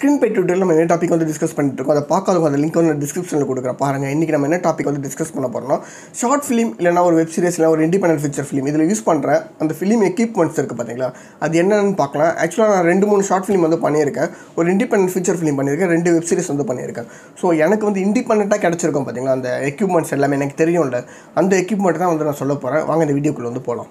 screen பே ட்விட்டரில் நம்ம என்ன டாபிக் வந்து டிஸ்கஸ் பண்ணிட்டு இருக்கோம் அதை பார்க்காதவங்க அந்த லிங்க் வந்து டிஸ்கிரிப்ஷனில் கொடுக்குறேன் பாருங்கள் இன்றைக்கி நம்ம என்ன டாபிக் வந்து டிஸ்கஸ் பண்ண போகிறோம் ஷார்ட் ஃபிலிம் இல்லைனா ஒரு வெப் சீரிஸ் இல்லை ஒரு இண்டிபெண்டன்ட் ஃபீச்சர் ஃபிலிம் இதில் யூஸ் பண்ணுற அந்த ஃபிலிம் எக்யூப்மெண்ட்ஸ் இருக்குது பார்த்தீங்களா அது என்னென்னு பார்க்கலாம் ஆக்சுவலாக நான் ரெண்டு மூணு ஷார்ட் ஃபிலிம் வந்து பண்ணியிருக்கேன் ஒரு இண்டிபெண்டன்ட் ஃபீச்சர் ஃபிலிம் பண்ணியிருக்கேன் ரெண்டு வெப் சீரிஸ் வந்து பண்ணியிருக்கேன் ஸோ எனக்கு வந்து இண்டிபெண்ட்டாக கிடச்சிருக்கும் பார்த்தீங்களா அந்த எக்யூப்மெண்ட்ஸ் எல்லாமே எனக்கு தெரியும்ல அந்த எக்யூப்மெண்ட் தான் வந்து நான் சொல்ல போகிறேன் வாங்க இந்த வீடியோக்குள்ளே வந்து போகலாம்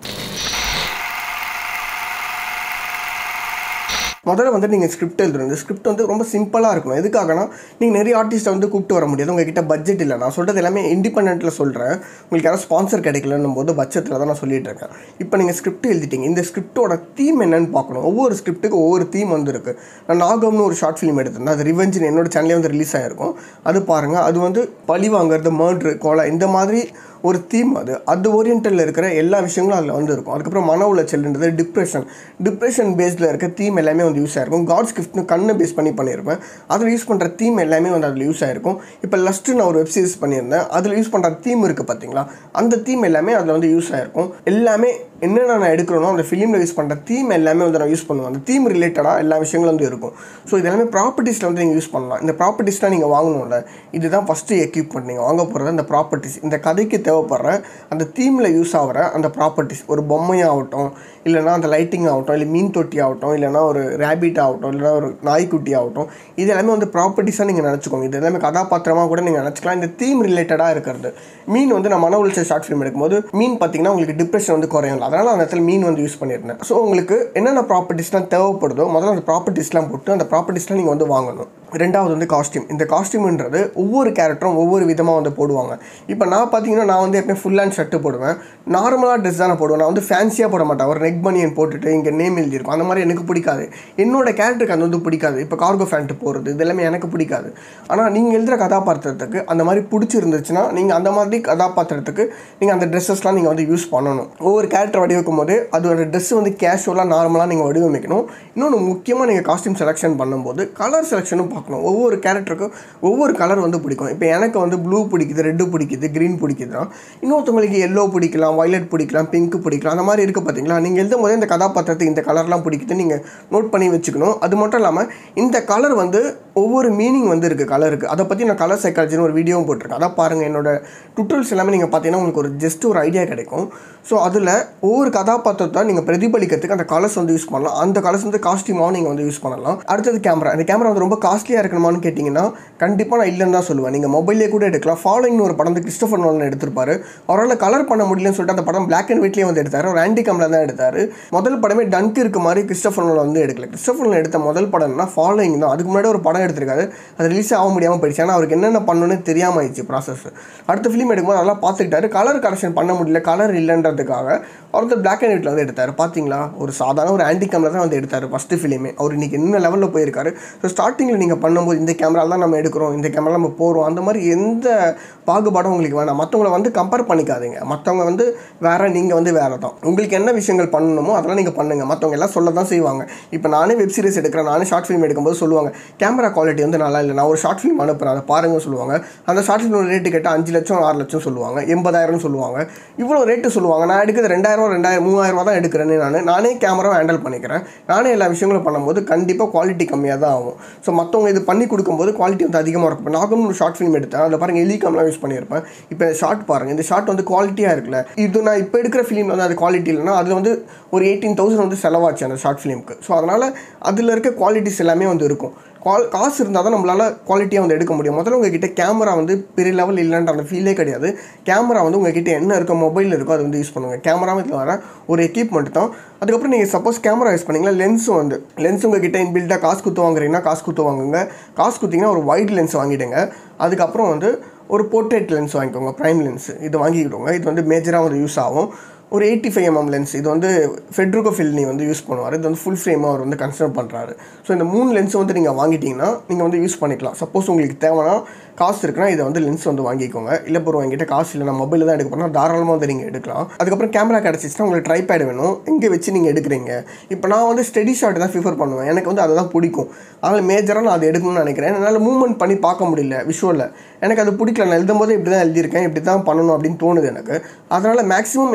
முதல்ல வந்து நீங்கள் ஸ்கிரிப்ட் எழுதுறது இந்த ஸ்கிரிப்ட் வந்து ரொம்ப சிம்பிளாக இருக்கணும் எதுக்காகனா நீங்கள் நிறைய ஆர்டிஸ்ட்டை வந்து கூப்பிட்டு வர முடியாது உங்ககிட்ட பட்ஜெட் இல்லை நான் சொல்கிறது எல்லாமே இண்டிபெண்ட்டில் சொல்கிறேன் உங்களுக்கு யாரும் ஸ்பான்சர் கிடைக்கலன்னும் போது பட்ஜெட்டில் தான் நான் சொல்லிட்டு இருக்கேன் இப்போ நீங்கள் ஸ்கிரிப்ட் எழுதிட்டீங்க இந்த ஸ்கிரிப்டோட தீம் என்னன்னு பார்க்கணும் ஒவ்வொரு ஸ்கிரிப்ட்டுக்கு ஒவ்வொரு தீம் வந்து இருக்குது நான் நாகம்னு ஒரு ஷார்ட் ஃபிலிம் எடுத்திருந்தேன் அது ரிவெஞ்சின் என்னோட சேனலே வந்து ரிலீஸ் ஆகிருக்கும் அது பாருங்கள் அது வந்து பழி வாங்குறது மர்ட்ரு கொலை இந்த மாதிரி ஒரு தீம் அது அது ஓரியன்டில் இருக்கிற எல்லா விஷயங்களும் அதில் வந்து இருக்கும் அதுக்கப்புறம் மன உளைச்சல்ன்றது டிப்ரெஷன் டிப்ரெஷன் பேஸில் இருக்க தீம் எல்லாமே வந்து யூஸ் ஆகிருக்கும் காட்ஸ் கிஃப்ட்னு கண்ணை பேஸ் பண்ணி பண்ணியிருப்பேன் அதில் யூஸ் பண்ணுற தீம் எல்லாமே வந்து அதில் யூஸ் ஆகிருக்கும் இப்போ லஸ்ட்டு நான் ஒரு வெப் சீரிஸ் பண்ணியிருந்தேன் அதில் யூஸ் பண்ணுற தீம் இருக்குது பார்த்தீங்களா அந்த தீம் எல்லாமே அதில் வந்து யூஸ் ஆகிருக்கும் எல்லாமே என்னென்ன நான் எடுக்கிறனோ அந்த ஃபிலிமில் யூஸ் பண்ணுற தீம் எல்லாமே வந்து நான் யூஸ் பண்ணுவேன் அந்த தீம் ரிலேட்டடாக எல்லா விஷயங்களும் வந்து இருக்கும் ஸோ இது எல்லாமே ப்ராப்பர்ட்டிஸில் வந்து நீங்கள் யூஸ் பண்ணலாம் இந்த ப்ராப்பர்ட்டிஸ்லாம் நீங்கள் வாங்கணும்ல இதுதான் ஃபஸ்ட்டு எக்யூப்மெண்ட் நீங்கள் வாங்க போகிறது அந்த ப்ராப்பர்ட்டிஸ் இந்த கதைக்கு தேவைப்படுற அந்த தீமில் யூஸ் ஆகிற அந்த ப்ராப்பர்ட்டிஸ் ஒரு பொம்மையாகட்டும் இல்லைனா அந்த லைட்டிங் ஆகட்டும் இல்லை மீன் தொட்டி ஆகட்டும் இல்லைனா ஒரு ரேபிட் ஆகட்டும் இல்லைனா ஒரு நாய்க்குட்டி ஆகட்டும் இது எல்லாமே வந்து ப்ராப்பர்ட்டிஸாக நீங்கள் நினச்சிக்கோங்க இது எல்லாமே கதாபாத்திரமாக கூட நீங்கள் நினச்சிக்கலாம் இந்த தீம் ரிலேட்டடாக இருக்கிறது மீன் வந்து நான் மன உளைச்சல் ஷார்ட் ஃபிலிம் எடுக்கும்போது மீன் பார்த்தீங்கன்னா உங்களுக்கு டிப்ரெஷன் வந்து குறையும் அதனால் அந்த இடத்துல மீன் வந்து யூஸ் பண்ணியிருந்தேன் ஸோ உங்களுக்கு என்னென்ன ப்ராப்பர்ட்டிஸ்லாம் தேவைப்படுதோ முதல்ல அந்த ப்ராப்பர்ட்டிஸ்லாம் போட்டு அந்த ப்ராப்பர்ட்டிஸ்லாம் நீங்கள் வந்து வாங்கணும் ரெண்டாவது வந்து காஸ்டியூம் இந்த காஸ்டியூம்ன்றது ஒவ்வொரு கேரக்டரும் ஒவ்வொரு விதமாக வந்து போடுவாங்க இப்போ நான் பார்த்தீங்கன்னா நான் வந்து எப்பயும் ஃபுல் ஹேண்ட் ஷர்ட்டு போடுவேன் நார்மலாக ட்ரெஸ் தான் நான் போடுவேன் நான் வந்து ஃபேன்சியாக போட மாட்டேன் ஒரு நெக் பனியன் போட்டுட்டு இங்கே நேம் எழுதியிருக்கும் அந்த மாதிரி எனக்கு பிடிக்காது என்னோட கேரக்டருக்கு அது வந்து பிடிக்காது இப்போ கார்கோ ஃபேண்ட்டு போடுறது இது எல்லாமே எனக்கு பிடிக்காது ஆனால் நீங்கள் எழுதுகிற கதாபாத்திரத்துக்கு அந்த மாதிரி பிடிச்சிருந்துச்சுன்னா நீங்கள் அந்த மாதிரி கதாபாத்திரத்துக்கு நீங்கள் அந்த ட்ரெஸ்ஸஸ்லாம் நீங்கள் வந்து யூஸ் பண்ணணும் ஒவ்வொரு கேரக்டர் வடிவமைக்கும் போது அதோட ட்ரெஸ் வந்து கேஷுவலாக நார்மலாக நீங்கள் வடிவமைக்கணும் இன்னொன்று முக்கியமாக நீங்கள் காஸ்டியூம் செலெக்ஷன் பண்ணும்போது கலர் செலெக்ஷனும் பார்க்கணும் ஒவ்வொரு கேரக்டருக்கும் ஒவ்வொரு கலர் வந்து பிடிக்கும் இப்போ எனக்கு வந்து ப்ளூ பிடிக்குது ரெட்டு பிடிக்குது க்ரீன் பிடிக்குதுன்னா இன்னொருத்தவங்களுக்கு எல்லோ பிடிக்கலாம் வயலட் பிடிக்கலாம் பிங்க் பிடிக்கலாம் அந்த மாதிரி இருக்குது பார்த்தீங்களா நீங்கள் எழுதும் போதே இந்த கதாபாத்திரத்தை இந்த கலர்லாம் பிடிக்குது நீங்கள் நோட் பண்ணி வச்சுக்கணும் அது மட்டும் இல்லாமல் இந்த கலர் வந்து ஒவ்வொரு மீனிங் வந்து இருக்குது கலருக்கு அதை பற்றி நான் கலர் சைக்காலஜின்னு ஒரு வீடியோவும் போட்டிருக்கேன் அதான் பாருங்கள் என்னோட டுட்டோல்ஸ் எல்லாமே நீங்கள் பார்த்தீங்கன்னா உங்களுக்கு ஒரு ஜஸ்ட் ஒரு ஐடியா கிடைக்கும் ஸோ அதில் ஒவ்வொரு கதாபாத்திரத்தை நீங்கள் பிரதிபலிக்கிறதுக்கு அந்த கலர்ஸ் வந்து யூஸ் பண்ணலாம் அந்த கலர்ஸ் வந்து காஸ்டியூமாகவும் நீங்கள் வந்து யூஸ் பண்ணலாம் அடுத்தது கேமரா இந்த கேமரா வந்து ரொம்ப காஸ்ட்லியாக இருக்கணுமான்னு கேட்டிங்கன்னா கண்டிப்பாக நான் இல்லைன்னு தான் சொல்லுவேன் நீங்கள் மொபைலே கூட எடுக்கலாம் ஃபாலோயிங் ஒரு படம் வந்து கிறிஸ்டோஃபர் நோலன் எடுத்திருப்பாரு அவரால் கலர் பண்ண முடியலன்னு சொல்லிட்டு அந்த படம் பிளாக் அண்ட் ஒயிட்லேயே வந்து எடுத்தார் ஒரு ஆன்டி கேமரா தான் எடுத்தார் முதல் படமே டங்க் இருக்க மாதிரி கிறிஸ்டோஃபர் நோலன் வந்து எடுக்கல கிறிஸ்டோஃபர் நோலன் எடுத்த முதல் படம்னா ஃபாலோயிங் தான் அதுக்கு முன்னாடி ஒரு படம் எடுத்திருக்காரு அது ரிலீஸ் ஆக முடியாமல் போயிடுச்சு ஆனால் அவருக்கு என்னென்ன பண்ணணும்னு தெரியாமல் ஆயிடுச்சு ப்ராசஸ் அடுத்த ஃபிலிம் எடுக்கும்போது அதெல்லாம் பார்த்துக்கிட்டாரு கலர் கரெக்ஷன் பண்ண முடியல கலர் இல்லைன்றதுக்காக அவர் வந்து பிளாக் அண்ட் ஒயிட்டில் வந்து எடுத்தார் பார்த்தீங்களா ஒரு சாதாரண ஒரு ஆன்டி கேமரா தான் வந்து எடுத்தார் ஃபஸ்ட்டு ஃபிலிமே அவர் இன்றைக்கி என்ன லெவலில் போயிருக்காரு ஸோ ஸ்டார்டிங்கில் நீங்கள் பண்ணும்போது இந்த கேமரா தான் நம்ம எடுக்கிறோம் இந்த கேமரா நம்ம போகிறோம் அந்த மாதிரி எந்த பாகுபாடும் உங்களுக்கு வேணாம் மற்றவங்கள வந்து கம்பேர் பண்ணிக்காதீங்க மற்றவங்க வந்து வேறு நீங்கள் வந்து வேறு தான் உங்களுக்கு என்ன விஷயங்கள் பண்ணணுமோ அதெல்லாம் நீங்கள் பண்ணுங்கள் மற்றவங்க எல்லாம் சொல்ல தான் செய்வாங்க இப்போ நானே வெப் சீரிஸ் எடுக்கிறேன் நானே ஷார்ட் ஃபிலிம் எடுக்கும்போது சொல்லுவாங்க கேமரா குவாலிட்டி வந்து நல்லா இல்லை நான் ஒரு ஷார்ட் ஃபிலிம் அனுப்புகிறேன் அதை பாருங்க சொல்லுவாங்க அந்த ஷார்ட் ஃபிலிம் ரேட்டு கேட்டால் அஞ்சு லட்சம் ஆறு லட்சம் சொல்லுவாங்க எண்பதாயிரம் சொல்லுவாங்க இவ்வளோ ரேட்டு சொல்லுவாங்க நான் எடுக்கிறது ரெண்டாயிரம் ரெண்டாயிரம் மூவாயிரம் ரூபா தான் எடுக்கிறேன்னு நான் நானே கேமரா ஹேண்டில் பண்ணிக்கிறேன் நானே எல்லா விஷயங்களும் பண்ணும்போது கண்டிப்பாக குவாலிட்டி கம்மியாக தான் ஆகும் ஸோ மற்றவங்க இது பண்ணி கொடுக்கும்போது குவாலிட்டி வந்து அதிகமாக இருக்கும் இப்போ நானும் ஒரு ஷார்ட் ஃபிலிம் எடுத்தேன் அதில் பாருங்கள் எலிகாம்லாம் யூஸ் பண்ணியிருப்பேன் இப்போ ஷார்ட் பாருங்கள் இந்த ஷார்ட் வந்து குவாலிட்டியாக இருக்குல்ல இது நான் இப்போ எடுக்கிற ஃபிலிம் வந்து அது குவாலிட்டி இல்லைனா அதில் வந்து ஒரு எயிட்டீன் தௌசண்ட் வந்து செலவாச்சு அந்த ஷார்ட் ஃபிலிமுக்கு ஸோ அதனால் அதில் இருக்க குவாலிட்டிஸ் எல்லாமே வந்து இருக்கும் குவால் காசு இருந்தால் தான் நம்மளால் குவாலிட்டியாக வந்து எடுக்க முடியும் முதல்ல உங்ககிட்ட கேமரா வந்து பெரிய லெவல் இல்லைன்ற அந்த ஃபீலே கிடையாது கேமரா வந்து உங்ககிட்ட என்ன இருக்கோ மொபைலில் இருக்கோ அதை வந்து யூஸ் பண்ணுங்கள் கேமரா இதில் வர ஒரு எக்யூப்மெண்ட் தான் அதுக்கப்புறம் நீங்கள் சப்போஸ் கேமரா யூஸ் பண்ணிங்களா லென்ஸும் வந்து லென்ஸ் உங்ககிட்ட இன்பில்ட்டாக காசு குத்து வாங்குறீங்கன்னா காசு குத்து வாங்குங்க காசு குத்திங்கன்னா ஒரு வைட் லென்ஸ் வாங்கிடுங்க அதுக்கப்புறம் வந்து ஒரு போர்ட்ரேட் லென்ஸ் வாங்கிக்கோங்க ப்ரைம் லென்ஸ் இது வாங்கிக்கிடுவோங்க இது வந்து மேஜராக வந்து யூஸ் ஆகும் ஒரு எயிட்டி ஃபைவ் எம்எம் லென்ஸ் இது வந்து ஃபெட்ருகோ ஃபில்னி வந்து யூஸ் பண்ணுவார் இது வந்து ஃபுல் ஃப்ரேமாக அவர் வந்து கன்சிடர் பண்ணுறாரு ஸோ இந்த மூணு லென்ஸும் வந்து நீங்கள் வாங்கிட்டீங்கன்னா நீங்கள் வந்து யூஸ் பண்ணிக்கலாம் சப்போஸ் உங்களுக்கு தேவைன்னா காசு இருக்குன்னா இதை வந்து லென்ஸ் வந்து வாங்கிக்கோங்க இல்லை ப்ரோ என்கிட்ட காசு இல்லை நான் மொபைலில் தான் எடுக்க போனால் தாராளமாக வந்து நீங்கள் எடுக்கலாம் அதுக்கப்புறம் கேமரா கிடச்சிச்சுன்னா உங்களுக்கு ட்ரைபேட் வேணும் எங்கே வச்சு நீங்கள் எடுக்கிறீங்க இப்போ நான் வந்து ஸ்டெடி ஷாட் தான் ப்ரிஃபர் பண்ணுவேன் எனக்கு வந்து அதை தான் பிடிக்கும் அதனால் மேஜராக நான் அதை எடுக்கணும்னு நினைக்கிறேன் என்னால் மூவ்மெண்ட் பண்ணி பார்க்க முடியல விஷுவலில் எனக்கு அது பிடிக்கல நான் எழுதும் போது இப்படி தான் எழுதியிருக்கேன் இப்படி தான் பண்ணணும் அப்படின்னு தோணுது எனக்கு அதனால் மேக்ஸிமம் எனக்கு மூவ்மெண்ட்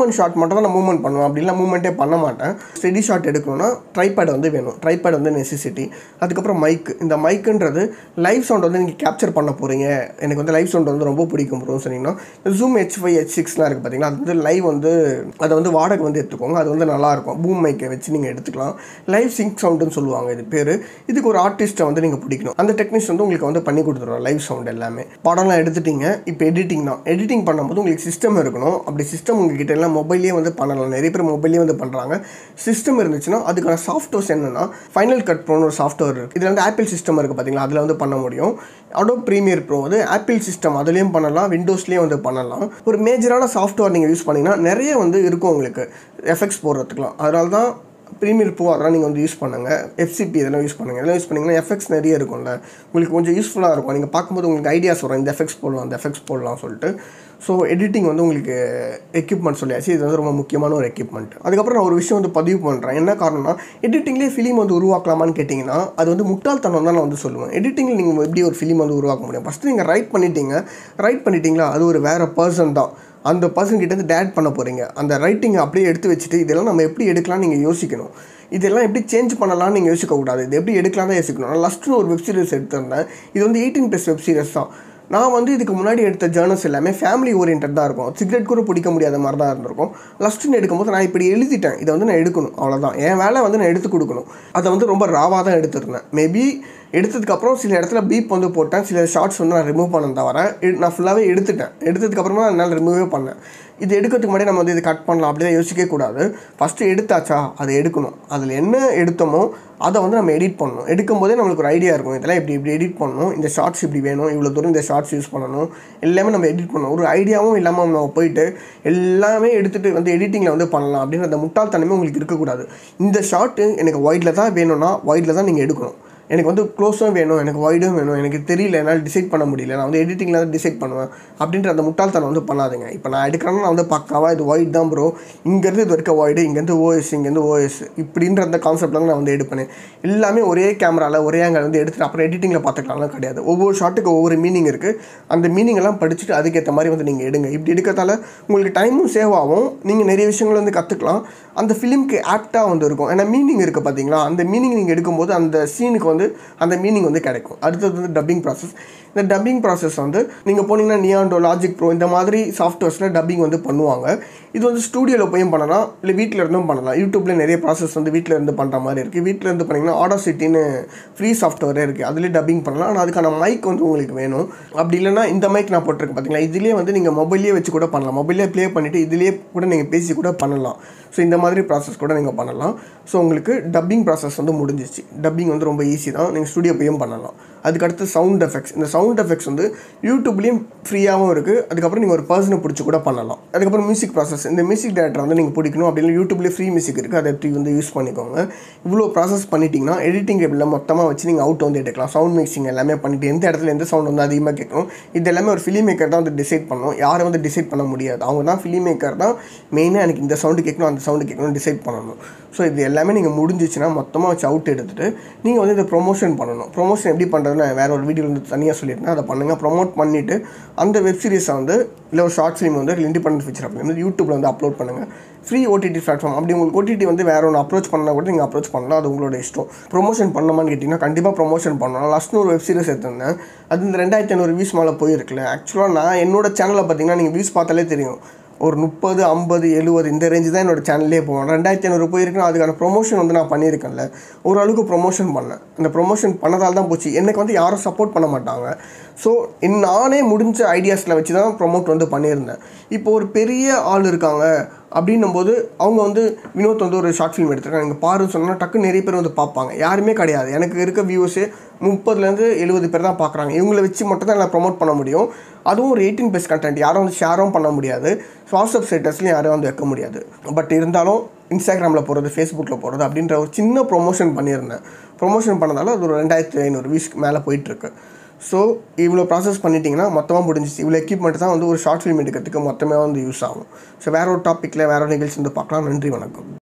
மூவ்மெண்ட் ஷாட் மட்டும் தான் நான் மூவ்மெண்ட் பண்ணுவேன் அப்படிலாம் மூவ்மெண்ட்டே பண்ண மாட்டேன் ஸ்டெடி ஷாட் எடுக்கணும்னா ட்ரைபேட் வந்து வேணும் ட்ரைபேட் வந்து நெசசிட்டி அதுக்கப்புறம் மைக் இந்த மைக்குன்றது லைவ் சவுண்ட் வந்து நீங்கள் கேப்சர் பண்ண போகிறீங்க எனக்கு வந்து லைவ் சவுண்ட் வந்து ரொம்ப பிடிக்கும் ப்ரோ சொன்னீங்கன்னா ஜூம் ஹெச் ஃபைவ் ஹெச் சிக்ஸ்லாம் இருக்குது பார்த்தீங்களா அது வந்து லைவ் வந்து அதை வந்து வாடகை வந்து எடுத்துக்கோங்க அது வந்து நல்லாயிருக்கும் பூம் மைக்கை வச்சு நீங்கள் எடுத்துக்கலாம் லைவ் சிங்க் சவுண்டுன்னு சொல்லுவாங்க இது பேர் இதுக்கு ஒரு ஆர்டிஸ்ட்டை வந்து நீங்கள் பிடிக்கணும் அந்த டெக்னிக்ஸ் வந்து உங்களுக்கு வந்து பண்ணி கொடுத்துருவோம் லைவ் சவுண்ட் எல்லாமே படம்லாம் எடுத்துட்டீங்க இப்போ எடிட்டிங் தான் எடிட்டிங் பண்ணும்போது உங்களுக்கு சிஸ்டம் இருக்கணும் அப்படி சிஸ்டம் உங்ககிட்ட எல்லாம் மொபைல்லேயே வந்து பண்ணலாம் நிறைய பேர் மொபைல்லேயே வந்து பண்ணுறாங்க சிஸ்டம் இருந்துச்சுன்னா அதுக்கான சாஃப்ட்வேர்ஸ் என்னென்னா ஃபைனல் கட் ப்ரோன்னு ஒரு சாஃப்ட்வேர் இருக்குது இதில் வந்து ஆப்பிள் சிஸ்டம் இருக்குது பார்த்தீங்களா அதில் வந்து பண்ண முடியும் அடோ ப்ரீமியர் ப்ரோ வந்து ஆப்பிள் சிஸ்டம் அதுலேயும் பண்ணலாம் விண்டோஸ்லேயும் வந்து பண்ணலாம் ஒரு மேஜரான சாஃப்ட்வேர் நீங்கள் யூஸ் பண்ணிங்கன்னா நிறைய வந்து இருக்கும் உங்களுக்கு எஃபெக்ட்ஸ் போடுறதுக்குலாம் அதனால தான் ப்ரீமியர் ப்ரோ அதெல்லாம் நீங்கள் வந்து யூஸ் பண்ணுங்கள் எஃப்சிபி இதெல்லாம் யூஸ் பண்ணுங்கள் இதெல்லாம் யூஸ் பண்ணிங்கன்னா எஃபெக்ட்ஸ் நிறைய இருக்கும்ல உங்களுக்கு கொஞ்சம் யூஸ்ஃபுல்லாக இருக்கும் நீங்கள் பார்க்கும்போது உங்களுக்கு ஐடியாஸ் வரும் இந்த எஃபெக்ட்ஸ் போடலாம் அந்த எஃபெக்ட்ஸ் போடலாம் சொல்லிட்டு ஸோ எடிட்டிங் வந்து உங்களுக்கு எக்யூப்மெண்ட் சொல்லியாச்சு இது வந்து ரொம்ப முக்கியமான ஒரு எக்யூப்மெண்ட் அதுக்கப்புறம் நான் ஒரு விஷயம் வந்து பதிவு பண்ணுறேன் என்ன காரணம்னா எடிட்டிங்லேயே ஃபிலிம் வந்து உருவாக்கலாமான்னு கேட்டிங்கன்னா அது வந்து முட்டாள்தனம் தான் நான் வந்து சொல்லுவேன் எடிட்டிங்கில் நீங்கள் எப்படி ஒரு ஃபிலிம் வந்து உருவாக்க முடியும் ஃபஸ்ட்டு நீங்கள் ரைட் பண்ணிட்டீங்க ரைட் பண்ணிட்டீங்களா அது ஒரு வேறு பர்சன் தான் அந்த பர்சன் கிட்ட இருந்து டேட் பண்ண போகிறீங்க அந்த ரைட்டிங்கை அப்படியே எடுத்து வச்சுட்டு இதெல்லாம் நம்ம எப்படி எடுக்கலாம் நீங்கள் யோசிக்கணும் இதெல்லாம் எப்படி சேஞ்ச் பண்ணலாம்னு நீங்கள் யோசிக்கக்கூடாது இது எப்படி எடுக்கலாம் தான் யோசிக்கணும் நான் லாஸ்ட்டு ஒரு வெப் சீரிஸ் எடுத்திருந்தேன் இது வந்து எயிட்டீன் ப்ளஸ் வெப் சீரிஸ் தான் நான் வந்து இதுக்கு முன்னாடி எடுத்த ஜேர்னல்ஸ் எல்லாமே ஃபேமிலி ஓரியன்ட் தான் இருக்கும் சிகரெட் கூட பிடிக்க முடியாத மாதிரி தான் இருந்திருக்கும் லஸ்ட்டுன்னு எடுக்கும்போது நான் இப்படி எழுதிட்டேன் இதை வந்து நான் எடுக்கணும் அவ்வளோதான் என் வேலை வந்து நான் எடுத்து கொடுக்கணும் அதை வந்து ரொம்ப ராவாக தான் எடுத்திருந்தேன் மேபி எடுத்ததுக்கப்புறம் சில இடத்துல பீப் வந்து போட்டேன் சில ஷார்ட்ஸ் வந்து நான் ரிமூவ் பண்ண தவிர எடு- நான் ஃபுல்லாகவே எடுத்துட்டேன் எடுத்ததுக்கப்புறமா என்னால் ரிமூவே பண்ணேன் இது எடுக்கிறதுக்கு முன்னாடி நம்ம வந்து இது கட் பண்ணலாம் அப்படி தான் யோசிக்கவே கூடாது ஃபஸ்ட்டு எடுத்தாச்சா அதை எடுக்கணும் அதில் என்ன எடுத்தோமோ அதை வந்து நம்ம எடிட் பண்ணணும் எடுக்கும்போதே நம்மளுக்கு ஒரு ஐடியா இருக்கும் இதெல்லாம் இப்படி இப்படி எடிட் பண்ணணும் இந்த ஷார்ட்ஸ் இப்படி வேணும் இவ்வளோ தூரம் இந்த ஷார்ட்ஸ் யூஸ் பண்ணணும் எல்லாமே நம்ம எடிட் பண்ணணும் ஒரு ஐடியாவும் இல்லாமல் நம்ம போயிட்டு எல்லாமே எடுத்துகிட்டு வந்து எடிட்டிங்கில் வந்து பண்ணலாம் அப்படின்ற அந்த முட்டாள்தனமே உங்களுக்கு இருக்கக்கூடாது இந்த ஷார்ட்டு எனக்கு ஒயிட்டில் தான் வேணும்னா ஒயிட்டில் தான் நீங்கள் எடுக்கணும் எனக்கு வந்து க்ளோஸும் வேணும் எனக்கு வைடும் வேணும் எனக்கு தெரியல என்னால் டிசைட் பண்ண முடியல நான் வந்து எடிட்டிங்கில் தான் டிசைட் பண்ணுவேன் அப்படின்ற அந்த முட்டாள்தனம் வந்து பண்ணாதுங்க இப்போ நான் எடுக்கிறேன்னா நான் வந்து பக்காவாக இது ஒயிட் தான் ப்ரோ இங்கேருந்து இது வரைக்கும் ஒயிடு இங்கேருந்து ஓஎஸ் இங்கேருந்து ஓஎஸ் இப்படின்ற அந்த கான்செப்டில் நான் வந்து எடுப்பேன் எல்லாமே ஒரே கேமராவில் ஒரே ஆங்கிள் வந்து எடுத்துட்டு அப்புறம் எடிட்டிங்கில் பார்த்துக்கலாம்லாம் கிடையாது ஒவ்வொரு ஷாட்டுக்கு ஒவ்வொரு மீனிங் இருக்குது அந்த மீனிங் எல்லாம் படிச்சுட்டு அதுக்கேற்ற மாதிரி வந்து நீங்கள் எடுங்க இப்படி எடுக்கிறதால உங்களுக்கு டைமும் சேவ் ஆகும் நீங்கள் நிறைய விஷயங்கள் வந்து கற்றுக்கலாம் அந்த ஃபிலிம்க்கு ஆப்டாக வந்து இருக்கும் ஏன்னா மீனிங் இருக்குது பார்த்தீங்களா அந்த மீனிங் நீங்கள் எடுக்கும்போது அந்த சீனுக்கு வந்து அந்த மீனிங் வந்து கிடைக்கும் அடுத்தது வந்து டப்பிங் ப்ராசஸ் இந்த டப்பிங் ப்ராசஸ் வந்து நீங்கள் போனீங்கன்னா நியாண்டோ லாஜிக் ப்ரோ இந்த மாதிரி சாஃப்ட்வேர்ஸில் டப்பிங் வந்து பண்ணுவாங்க இது வந்து ஸ்டூடியோவில் போயும் பண்ணலாம் இல்லை வீட்டில் இருந்தும் பண்ணலாம் யூடியூப்ல நிறைய ப்ராசஸ் வந்து வீட்டில் இருந்து பண்ணுற மாதிரி இருக்குது வீட்டில் இருந்து பண்ணிங்கன்னா ஆடோசிட்டின்னு ஃப்ரீ சாஃப்ட்வேரே இருக்குது அதுலேயே டப்பிங் பண்ணலாம் ஆனால் அதுக்கான மைக் வந்து உங்களுக்கு வேணும் அப்படி இல்லைன்னா இந்த மைக் நான் போட்டிருக்கேன் பார்த்தீங்களா இதுலேயே வந்து நீங்கள் மொபைல்லே வச்சு கூட பண்ணலாம் மொபைல்லே ப்ளே பண்ணிவிட்டு இதுலேயே கூட நீங்கள் பேசி கூட பண்ணலாம் ஸோ இந்த மாதிரி ப்ராசஸ் கூட நீங்கள் பண்ணலாம் ஸோ உங்களுக்கு டப்பிங் ப்ராசஸ் வந்து முடிஞ்சிச்சு டப்பிங் வந்து ரொம்ப ஈஸி தான் நீங்கள் ஸ்டுடியோ போயும் பண்ணலாம் அதுக்கடுத்து சவுண்ட் எஃபெக்ட்ஸ் இந்த சவுண்ட் எஃபெக்ட்ஸ் வந்து யூடியூப்லேயும் ஃப்ரீயாகவும் இருக்குது அதுக்கப்புறம் நீங்கள் ஒரு பர்சனை பிடிச்சி கூட பண்ணலாம் அதுக்கப்புறம் மியூசிக் ப்ராசஸ் இந்த மியூசிக் டேரக்டர் வந்து நீங்கள் பிடிக்கணும் அப்படின்னு யூடியூப்லேயே ஃப்ரீ மியூசிக் இருக்குது அதை எப்படி வந்து யூஸ் பண்ணிக்கோங்க இவ்வளோ ப்ராசஸ் பண்ணிட்டீங்கன்னா எடிட்டிங் டேபிளில் மொத்தமாக வச்சு நீங்கள் அவுட் வந்து எடுக்கலாம் சவுண்ட் மிக்சிங் எல்லாமே பண்ணிட்டு எந்த இடத்துல எந்த சவுண்ட் வந்து அதிகமாக கேட்கணும் இது எல்லாமே ஒரு ஃபிலிம் மேக்கர் தான் வந்து டிசைட் பண்ணணும் யாரும் வந்து டிசைட் பண்ண முடியாது அவங்க தான் ஃபிலிம் மேக்கர் தான் மெயினாக எனக்கு இந்த சவுண்டு கேட்கணும் அந்த சவுண்டு கேட்கணும் டிசைட் பண்ணணும் ஸோ இது எல்லாமே நீங்கள் முடிஞ்சிச்சுன்னா மொத்தமாக வச்சு அவுட் எடுத்துட்டு நீங்கள் வந்து இதை ப்ரொமோஷன் பண்ணணும் ப்ரொமோஷன் எப்படி பண்ணுறதுன்னு நான் வேறு ஒரு வீடியோ வந்து தனியாக சொல்லியிருந்தேன் அதை பண்ணுங்கள் ப்ரொமோட் பண்ணிவிட்டு அந்த வெப் சீரிஸை வந்து இல்லை ஒரு ஷார்ட் ஃபிலிம் வந்து இண்டிபெண்டன்ட் ஃபீச்சர் அப்படி வந்து யூடியூப்பில் வந்து அப்லோட் பண்ணுங்கள் ஃப்ரீ ஓடிடி பிளாட்ஃபார்ம் அப்படி உங்களுக்கு ஓடிடி வந்து வேற ஒன்று அப்ரோச் பண்ணால் கூட நீங்கள் அப்ரோச் பண்ணலாம் அது உங்களோட இஷ்டம் ப்ரொமோஷன் பண்ணணுமான்னு கேட்டிங்கன்னா கண்டிப்பாக ப்ரொமோஷன் பண்ணலாம் லாஸ்ட்னு ஒரு வெப் சீரிஸ் எடுத்திருந்தேன் அது இந்த ரெண்டாயிரத்தி ஐநூறு வியூஸ் மேலே போயிருக்குல்ல ஆக்சுவலாக நான் என்னோட சேனலில் பார்த்தீங்கன்னா நீங்கள் வியூஸ் பார்த்தாலே தெரியும் ஒரு முப்பது ஐம்பது எழுபது இந்த ரேஞ்சு தான் என்னோட சேனல்லே போவோம் ரெண்டாயிரத்தி ஐநூறு போயிருக்குன்னா அதுக்கான ப்ரொமோஷன் வந்து நான் பண்ணியிருக்கேன்ல ஓரளவுக்கு ப்ரொமோஷன் பண்ணேன் அந்த ப்ரொமோஷன் பண்ணதால் தான் போச்சு எனக்கு வந்து யாரும் சப்போர்ட் பண்ண மாட்டாங்க ஸோ நானே முடிஞ்ச ஐடியாஸில் வச்சு தான் ப்ரொமோட் வந்து பண்ணியிருந்தேன் இப்போ ஒரு பெரிய ஆள் இருக்காங்க அப்படின்னும் போது அவங்க வந்து வினோத் வந்து ஒரு ஷார்ட் ஃபிலிம் எடுத்திருக்காங்க நீங்கள் பாருன்னு சொன்னால் டக்கு நிறைய பேர் வந்து பார்ப்பாங்க யாருமே கிடையாது எனக்கு இருக்க வியூஸே முப்பதுலேருந்து எழுபது பேர் தான் பார்க்குறாங்க இவங்களை வச்சு மட்டும் தான் நான் ப்ரொமோட் பண்ண முடியும் அதுவும் ஒரு எயிட்டீன் ப்ளஸ் கண்டென்ட் யாரும் வந்து ஷேரும் பண்ண முடியாது வாட்ஸ்அப் ஸ்டேட்டஸ்லையும் யாரும் வந்து வைக்க முடியாது பட் இருந்தாலும் இன்ஸ்டாகிராமில் போகிறது ஃபேஸ்புக்கில் போகிறது அப்படின்ற ஒரு சின்ன ப்ரொமோஷன் பண்ணியிருந்தேன் ப்ரொமோஷன் பண்ணதால அது ஒரு ரெண்டாயிரத்தி ஐநூறு வியூஸ்க்கு மேலே போயிட்டுருக்கு ஸோ இவ்வளோ ப்ராசஸ் பண்ணிட்டீங்கன்னா மொத்தமாக முடிஞ்சிச்சு இவ்வளோ எக்யூப்மெண்ட் தான் வந்து ஒரு ஷார்ட் ஃபிலிம் எடுக்கிறதுக்கு மொத்தமே வந்து யூஸ் ஆகும் ஸோ வேற ஒரு டாப்பிக்கில் வேற ஒரு நிகழ்ச்சி வந்து பார்க்கலாம் நன்றி வணக்கம்